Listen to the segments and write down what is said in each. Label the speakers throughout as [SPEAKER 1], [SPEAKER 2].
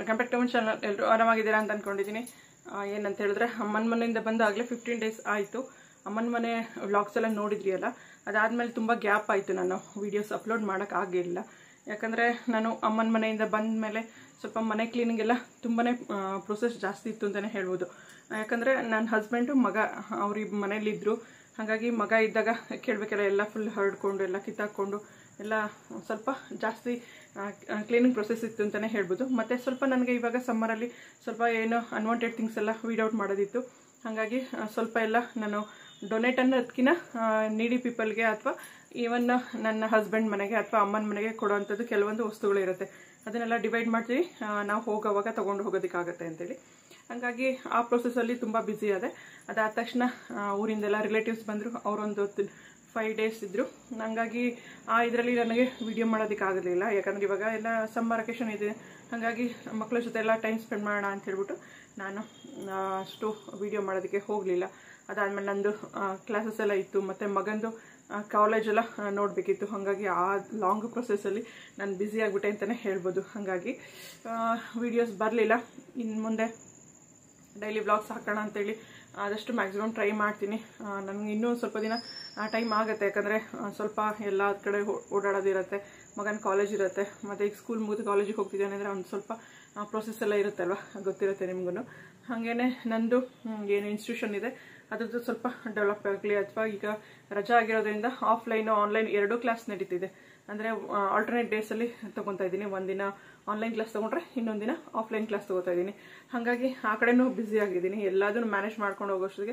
[SPEAKER 1] welcome back to my channel ಎಲ್ಲರೂ ಆರಾಮಾಗಿದ್ದೀರಾ ಅಂತ ಅಂದ್ಕೊಂಡಿದ್ದೀನಿ ಏನಂತ ಹೇಳಿದ್ರೆ ಅಮ್ಮನ ಮನೆಯಿಂದ ಬಂದು ಆಗಲೇ ಫಿಫ್ಟೀನ್ ಡೇಸ್ ಆಯಿತು ಅಮ್ಮನ ಮನೆ ವ್ಲಾಗ್ಸ್ ಎಲ್ಲ ನೋಡಿದ್ರಿ ಅಲ್ಲ ಅದಾದಮೇಲೆ ತುಂಬ ಗ್ಯಾಪ್ ಆಯಿತು ನಾನು ವೀಡಿಯೋಸ್ ಅಪ್ಲೋಡ್ ಮಾಡೋಕ್ಕಾಗಿಲ್ಲ ಯಾಕಂದರೆ ನಾನು ಅಮ್ಮನ ಮನೆಯಿಂದ ಬಂದ ಮೇಲೆ ಸ್ವಲ್ಪ ಮನೆ ಕ್ಲೀನಿಂಗ್ ಎಲ್ಲ ತುಂಬಾ ಪ್ರೊಸೆಸ್ ಜಾಸ್ತಿ ಇತ್ತು ಅಂತಲೇ ಹೇಳ್ಬೋದು ಯಾಕಂದರೆ ನನ್ನ ಹಸ್ಬೆಂಡು ಮಗ ಅವ್ರ ಮನೇಲಿದ್ದರು ಹಾಗಾಗಿ ಮಗ ಇದ್ದಾಗ ಕೇಳಬೇಕೆಲ್ಲ ಎಲ್ಲ ಫುಲ್ ಹರಡ್ಕೊಂಡು ಎಲ್ಲ ಕಿತ್ತಾಕ್ಕೊಂಡು ಎಲ್ಲ ಸ್ವಲ್ಪ ಜಾಸ್ತಿ ಕ್ಲೀನಿಂಗ್ ಪ್ರೊಸೆಸ್ ಇತ್ತು ಅಂತಲೇ ಹೇಳ್ಬೋದು ಮತ್ತು ಸ್ವಲ್ಪ ನನಗೆ ಇವಾಗ ಸಮ್ಮರಲ್ಲಿ ಸ್ವಲ್ಪ ಏನೋ ಅನ್ವಾಂಟೆಡ್ ಥಿಂಗ್ಸ್ ಎಲ್ಲ ವೀಡ್ ಔಟ್ ಮಾಡೋದಿತ್ತು ಹಾಗಾಗಿ ಆ, ಸ್ವಲ್ಪ ಎಲ್ಲ ನಾನು ಡೊನೇಟ್ ಅನ್ನೋದಕ್ಕಿಂತ ನೀಡಿ ಪೀಪಲ್ಗೆ ಅಥವಾ ಈವನ್ ನನ್ನ ಹಸ್ಬೆಂಡ್ ಮನೆಗೆ ಅಥವಾ ಅಮ್ಮನ ಮನೆಗೆ ಕೊಡೋವಂಥದ್ದು ಕೆಲವೊಂದು ವಸ್ತುಗಳು ಇರುತ್ತೆ ಅದನ್ನೆಲ್ಲ ಡಿವೈಡ್ ಮಾಡ್ತೀವಿ ಆ, ನಾವು ಹೋಗೋವಾಗ ತೊಗೊಂಡು ಹೋಗೋದಕ್ಕಾಗತ್ತೆ ಅಂತೇಳಿ ಹಾಗಾಗಿ ಆ ಪ್ರೊಸೆಸಲ್ಲಿ ತುಂಬ ಬ್ಯುಸಿ ಆದೆ ಅದಾದ ತಕ್ಷಣ ಆ, ಊರಿಂದೆಲ್ಲ ರಿಲೇಟಿವ್ಸ್ ಬಂದರು ಅವರೊಂದು ಫೈವ್ ಡೇಸ್ ಇದ್ದರು ಹಾಗಾಗಿ ಆ ಇದರಲ್ಲಿ ನನಗೆ ವಿಡಿಯೋ ಮಾಡೋದಕ್ಕಾಗಲಿಲ್ಲ ಯಾಕಂದರೆ ಇವಾಗ ಎಲ್ಲ ಸಮ್ಮರ್ ವೆಕೇಷನ್ ಇದೆ ಹಾಗಾಗಿ ಮಕ್ಕಳ ಜೊತೆ ಎಲ್ಲ ಟೈಮ್ ಸ್ಪೆಂಡ್ ಮಾಡೋಣ ಅಂತ ಹೇಳ್ಬಿಟ್ಟು ನಾನು ಆ, ಅಷ್ಟು ವಿಡಿಯೋ ಮಾಡೋದಕ್ಕೆ ಹೋಗಲಿಲ್ಲ ಅದಾದಮೇಲೆ ನಂದು ಕ್ಲಾಸಸ್ ಎಲ್ಲ ಇತ್ತು ಮತ್ತು ಮಗಂದು ಕಾಲೇಜೆಲ್ಲ ನೋಡಬೇಕಿತ್ತು ಹಾಗಾಗಿ ಆ ಲಾಂಗ್ ಪ್ರೊಸೆಸ್ಸಲ್ಲಿ ನಾನು ಬ್ಯುಸಿ ಆಗಿಬಿಟ್ಟೆ ಅಂತಲೇ ಹೇಳ್ಬೋದು ಹಾಗಾಗಿ ವಿಡಿಯೋಸ್ ಬರಲಿಲ್ಲ ಇನ್ನು ಮುಂದೆ ಡೈಲಿ ವ್ಲಾಗ್ಸ್ ಹಾಕೋಣ ಅಂತೇಳಿ ಆದಷ್ಟು ಮ್ಯಾಕ್ಸಿಮಮ್ ಟ್ರೈ ಮಾಡ್ತೀನಿ ನನಗೆ ಇನ್ನೂ ಸ್ವಲ್ಪ ದಿನ ಟೈಮ್ ಆಗುತ್ತೆ ಯಾಕಂದರೆ ಸ್ವಲ್ಪ ಎಲ್ಲ ಕಡೆ ಓ- ಓಡಾಡೋದಿರುತ್ತೆ ಮಗನ ಕಾಲೇಜ್ ಇರುತ್ತೆ ಮತ್ತು ಈಗ ಸ್ಕೂಲ್ ಮುಗಿದು ಕಾಲೇಜಿಗೆ ಹೋಗ್ತಿದ್ದಾನೆ ಅಂದರೆ ಒಂದು ಸ್ವಲ್ಪ ಪ್ರೊಸೆಸ್ ಎಲ್ಲ ಇರುತ್ತಲ್ವ ಗೊತ್ತಿರುತ್ತೆ ನಿಮಗೂ ಹಾಗೇನೆ ನಂದು ಹ್ಮ್, ಏನು ಇನ್ಸ್ಟಿಟ್ಯೂಷನ್ ಇದೆ ಅದ್ರದ್ದು ಸ್ವಲ್ಪ ಡೆವಲಪ್ ಆಗಲಿ ಅಥವಾ ಈಗ ರಜಾ ಆಗಿರೋದ್ರಿಂದ ಆಫ್ಲೈನು ಆನ್ಲೈನ್ ಎರಡೂ ಕ್ಲಾಸ್ ನಡೀತಿದೆ ಅಂದರೆ ಆಲ್ಟರ್ನೇಟ್ ಡೇಸಲ್ಲಿ ತೊಗೊತಾ ಇದ್ದೀನಿ ಒಂದಿನ ಆನ್ಲೈನ್ ಕ್ಲಾಸ್ ತೊಗೊಂಡ್ರೆ ಇನ್ನೊಂದು ದಿನ ಆಫ್ಲೈನ್ ಕ್ಲಾಸ್ ತೊಗೋತಾ ಇದ್ದೀನಿ ಹಾಗಾಗಿ ಆ ಕಡೆನೂ ಬ್ಯುಸಿ ಆಗಿದ್ದೀನಿ ಎಲ್ಲದನ್ನು ಮ್ಯಾನೇಜ್ ಮಾಡ್ಕೊಂಡು ಹೋಗೋಷ್ಟೊತ್ತಿಗೆ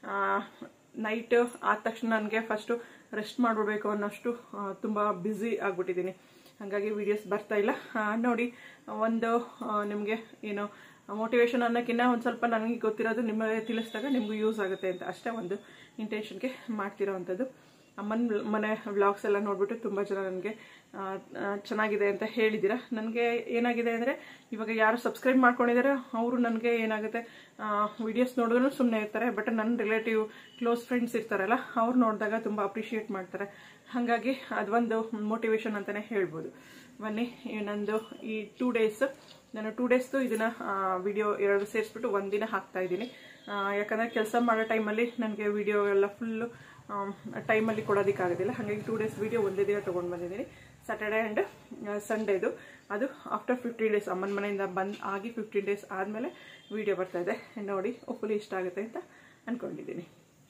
[SPEAKER 1] ನೈಟ್ ಆದ ತಕ್ಷಣ ನನಗೆ ಫಸ್ಟು ರೆಸ್ಟ್ ಮಾಡಿಬಿಡ್ಬೇಕು ಅನ್ನೋಷ್ಟು ತುಂಬ ಬ್ಯುಸಿ ಆಗಿಬಿಟ್ಟಿದ್ದೀನಿ ಹಾಗಾಗಿ ವೀಡಿಯೋಸ್ ಬರ್ತಾ ಇಲ್ಲ ಆ, ನೋಡಿ ಒಂದು ನಿಮಗೆ ಏನು ಮೋಟಿವೇಶನ್ ಅನ್ನೋಕ್ಕಿಂತ ಒಂದು ಸ್ವಲ್ಪ ನನಗೆ ಗೊತ್ತಿರೋದು ನಿಮಗೆ ತಿಳಿಸಿದಾಗ ನಿಮಗೂ ಯೂಸ್ ಆಗುತ್ತೆ ಅಂತ ಅಷ್ಟೇ ಒಂದು ಇಂಟೆನ್ಷನ್ಗೆ ಮಾಡ್ತಿರೋ ಅಂಥದ್ದು ಅಮ್ಮನ ಮನೆ ವ್ಲಾಗ್ಸ್ ಎಲ್ಲ ನೋಡಿಬಿಟ್ಟು ತುಂಬ ಜನ ನನಗೆ ಚೆನ್ನಾಗಿದೆ ಅಂತ ಹೇಳಿದ್ದೀರಾ ನನಗೆ ಏನಾಗಿದೆ ಅಂದರೆ ಇವಾಗ ಯಾರು ಸಬ್ಸ್ಕ್ರೈಬ್ ಮಾಡ್ಕೊಂಡಿದ್ದಾರೆ ಅವರು ನನಗೆ ಏನಾಗುತ್ತೆ ವಿಡಿಯೋಸ್ ನೋಡಿದ್ರು ಸುಮ್ಮನೆ ಇರ್ತಾರೆ ಬಟ್ ನನ್ನ ರಿಲೇಟಿವ್ ಕ್ಲೋಸ್ ಫ್ರೆಂಡ್ಸ್ ಇರ್ತಾರಲ್ಲ ಅವ್ರು ನೋಡಿದಾಗ ತುಂಬ ಅಪ್ರಿಷಿಯೇಟ್ ಮಾಡ್ತಾರೆ ಹಾಗಾಗಿ ಅದೊಂದು ಮೋಟಿವೇಶನ್ ಅಂತಲೇ ಹೇಳ್ಬೋದು ಬನ್ನಿ ಈ ನಂದು ಈ ಟೂ ಡೇಸ್ ನಾನು ಟೂ ಡೇಸ್ದು ಇದನ್ನು ವಿಡಿಯೋ ಎರಡು ಸೇರಿಸ್ಬಿಟ್ಟು ಒಂದಿನ ಹಾಕ್ತಾ ಇದ್ದೀನಿ ಯಾಕಂದರೆ ಕೆಲಸ ಮಾಡೋ ಟೈಮಲ್ಲಿ ನನಗೆ ವಿಡಿಯೋ ಎಲ್ಲ ಫುಲ್ಲು ಟೈಮಲ್ಲಿ ಕೊಡೋದಕ್ಕಾಗೋದಿಲ್ಲ ಹಾಗಾಗಿ ಟೂ ಡೇಸ್ ವಿಡಿಯೋ ಒಂದೇ ದಿನ ತೊಗೊಂಡು ಬಂದಿದ್ದೀನಿ ಸ್ಯಾಟರ್ಡೆ ಆ್ಯಂಡ್ ಸಂಡೇದು ಅದು ಆಫ್ಟರ್ ಫಿಫ್ಟೀನ್ ಡೇಸ್ ಅಮ್ಮನ ಮನೆಯಿಂದ ಬಂದು ಆಗಿ ಫಿಫ್ಟೀನ್ ಡೇಸ್ ಆದಮೇಲೆ ವಿಡಿಯೋ ಬರ್ತಾ ಇದೆ ನೋಡಿ ಒಪ್ಪಲಿ ಇಷ್ಟ ಆಗುತ್ತೆ ಅಂತ ಅಂದ್ಕೊಂಡಿದ್ದೀನಿ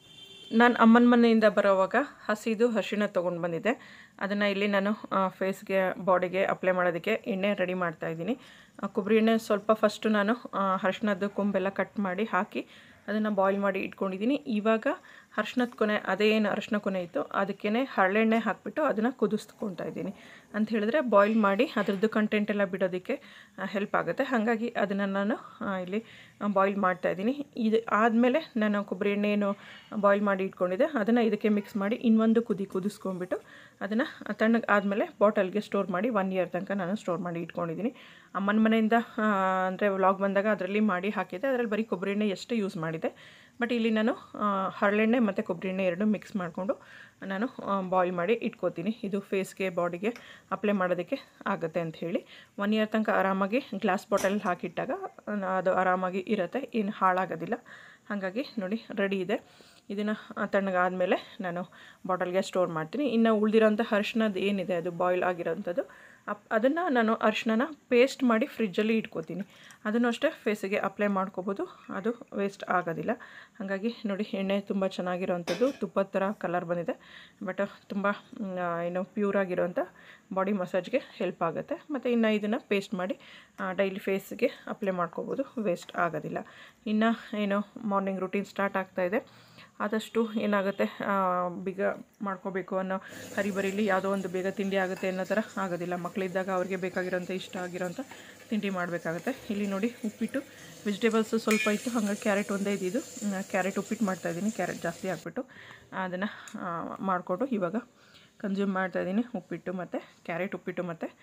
[SPEAKER 1] ನಾನು ಅಮ್ಮನ ಮನೆಯಿಂದ ಬರೋವಾಗ ಹಸಿದು ಅರಿಶಿಣ ತೊಗೊಂಡು ಬಂದಿದ್ದೆ ಅದನ್ನು ಇಲ್ಲಿ ನಾನು ಫೇಸ್ಗೆ ಬಾಡಿಗೆ ಅಪ್ಲೈ ಮಾಡೋದಕ್ಕೆ ಎಣ್ಣೆ ರೆಡಿ ಮಾಡ್ತಾ ಇದ್ದೀನಿ ಆ, ಕೊಬ್ಬರಿ ಎಣ್ಣೆ ಸ್ವಲ್ಪ ಫಸ್ಟು ನಾನು ಆ, ಅರಿಶಿಣದ್ದು ಕೊಂಬೆಲ್ಲ ಕಟ್ ಮಾಡಿ ಹಾಕಿ ಅದನ್ನು ಬಾಯ್ಲ್ ಮಾಡಿ ಇಟ್ಕೊಂಡಿದ್ದೀನಿ ಇವಾಗ ಅರಿಶಿಣದ ಕೊನೆ ಅದೇ ಏನು ಅರಿಶಿಣ ಕೊನೆ ಇತ್ತು ಅದಕ್ಕೇ ಹರಳೆಣ್ಣೆ ಹಾಕಿಬಿಟ್ಟು ಅದನ್ನು ಕುದಿಸ್ಕೊತಾ ಇದ್ದೀನಿ ಅಂತ ಹೇಳಿದ್ರೆ ಬಾಯ್ಲ್ ಮಾಡಿ ಅದರದ್ದು ಕಂಟೆಂಟ್ ಎಲ್ಲ ಬಿಡೋದಕ್ಕೆ ಹೆಲ್ಪ್ ಆಗುತ್ತೆ ಹಾಗಾಗಿ ಅದನ್ನು ನಾನು ಆ, ಇಲ್ಲಿ ಬಾಯ್ಲ್ ಮಾಡ್ತಾ ಇದ್ದೀನಿ ಇದು ಆದಮೇಲೆ ನಾನು ಕೊಬ್ಬರಿ ಎಣ್ಣೆ ಏನು ಬಾಯ್ಲ್ ಮಾಡಿ ಇಟ್ಕೊಂಡಿದ್ದೆ ಅದನ್ನು ಇದಕ್ಕೆ ಮಿಕ್ಸ್ ಮಾಡಿ ಇನ್ನೊಂದು ಕುದಿ ಕುದಿಸ್ಕೊಂಡ್ಬಿಟ್ಟು ಅದನ್ನು ತಣ್ಣಗೆ ಆದಮೇಲೆ ಬಾಟಲ್ಗೆ ಸ್ಟೋರ್ ಮಾಡಿ ಒನ್ ಇಯರ್ ತನಕ ನಾನು ಸ್ಟೋರ್ ಮಾಡಿ ಇಟ್ಕೊಂಡಿದ್ದೀನಿ ಅಮ್ಮನ ಮನೆಯಿಂದ ಅಂದರೆ ವ್ಲಾಗ್ ಬಂದಾಗ ಅದರಲ್ಲಿ ಮಾಡಿ ಹಾಕಿದ್ದೆ ಅದರಲ್ಲಿ ಬರೀ ಕೊಬ್ಬರಿ ಎಣ್ಣೆ ಎಷ್ಟು ಯೂಸ್ ಮಾಡಿದೆ ಬಟ್ ಇಲ್ಲಿ ನಾನು ಆ, ಹರಳೆಣ್ಣೆ ಮತ್ತು ಕೊಬ್ಬರಿ ಎಣ್ಣೆ ಎರಡು ಮಿಕ್ಸ್ ಮಾಡಿಕೊಂಡು ನಾನು ಬಾಯ್ಲ್ ಮಾಡಿ ಇಟ್ಕೋತೀನಿ ಇದು ಫೇಸ್ಗೆ ಬಾಡಿಗೆ ಅಪ್ಲೈ ಮಾಡೋದಕ್ಕೆ ಆಗುತ್ತೆ ಅಂತ ಹೇಳಿ ಒನ್ ಇಯರ್ ತನಕ ಆರಾಮಾಗಿ ಗ್ಲಾಸ್ ಬಾಟಲ್ ಹಾಕಿಟ್ಟಾಗ ಆ, ಅದು ಆರಾಮಾಗಿ ಇರುತ್ತೆ ಏನು ಹಾಳಾಗೋದಿಲ್ಲ ಹಾಗಾಗಿ ನೋಡಿ ರೆಡಿ ಇದೆ ಇದನ್ನು ತಣ್ಣಗಾದಮೇಲೆ ನಾನು ಬಾಟಲ್ಗೆ ಸ್ಟೋರ್ ಮಾಡ್ತೀನಿ ಇನ್ನು ಉಳಿದಿರೋಂಥ ಅರಿಶಿನದ್ದು ಏನಿದೆ ಅದು ಬಾಯ್ಲ್ ಆಗಿರೋಂಥದ್ದು ಅಪ್ ಅದನ್ನು ನಾನು ಅರಿಶಿನ ಪೇಸ್ಟ್ ಮಾಡಿ ಫ್ರಿಜ್ಜಲ್ಲಿ ಇಟ್ಕೋತೀನಿ ಅದನ್ನು ಅಷ್ಟೇ ಫೇಸಿಗೆ ಅಪ್ಲೈ ಮಾಡ್ಕೋಬೋದು ಅದು ವೇಸ್ಟ್ ಆಗೋದಿಲ್ಲ ಹಾಗಾಗಿ ನೋಡಿ ಎಣ್ಣೆ ತುಂಬ ಚೆನ್ನಾಗಿರೋವಂಥದ್ದು ತುಪ್ಪದ ಥರ ಕಲರ್ ಬಂದಿದೆ ಬಟ್ ತುಂಬ ಮ್, ಏನು ಪ್ಯೂರ್ ಆಗಿರೋಂಥ ಬಾಡಿ ಮಸಾಜ್ಗೆ ಹೆಲ್ಪ್ ಆಗುತ್ತೆ ಮತ್ತು ಇನ್ನು ಇದನ್ನು ಪೇಸ್ಟ್ ಮಾಡಿ ಡೈಲಿ ಫೇಸ್ಗೆ ಅಪ್ಲೈ ಮಾಡ್ಕೋಬೋದು ವೇಸ್ಟ್ ಆಗೋದಿಲ್ಲ ಇನ್ನು ಏನು ಮಾರ್ನಿಂಗ್ ರುಟೀನ್ ಸ್ಟಾರ್ಟ್ ಆಗ್ತಾಯಿದೆ ಆದಷ್ಟು ಏನಾಗುತ್ತೆ ಆ, ಬೇಗ ಮಾಡ್ಕೋಬೇಕು ಅನ್ನೋ ಹರಿಬರಿಲಿ ಯಾವುದೋ ಒಂದು ಬೇಗ ತಿಂಡಿ ಆಗುತ್ತೆ ಅನ್ನೋ ಥರ ಆಗೋದಿಲ್ಲ ಮಕ್ಕಳಿದ್ದಾಗ ಅವ್ರಿಗೆ ಬೇಕಾಗಿರೋಂಥ ಇಷ್ಟ ಆಗಿರೋಂಥ ತಿಂಡಿ ಮಾಡಬೇಕಾಗುತ್ತೆ ಇಲ್ಲಿ ನೋಡಿ ಉಪ್ಪಿಟ್ಟು ವೆಜಿಟೇಬಲ್ಸು ಸ್ವಲ್ಪ ಇತ್ತು ಹಾಗಾಗಿ ಕ್ಯಾರೆಟ್ ಒಂದೇ ಇದ್ದಿದ್ದು ಕ್ಯಾರೆಟ್ ಉಪ್ಪಿಟ್ಟು ಮಾಡ್ತಾಯಿದ್ದೀನಿ ಕ್ಯಾರೆಟ್ ಜಾಸ್ತಿ ಹಾಕ್ಬಿಟ್ಟು ಅದನ್ನು ಮಾಡಿಕೊಂಡು ಇವಾಗ ಕನ್ಸ್ಯೂಮ್ ಮಾಡ್ತಾಯಿದ್ದೀನಿ ಉಪ್ಪಿಟ್ಟು ಮತ್ತು ಕ್ಯಾರೆಟ್ ಉಪ್ಪಿಟ್ಟು ಮತ್ತು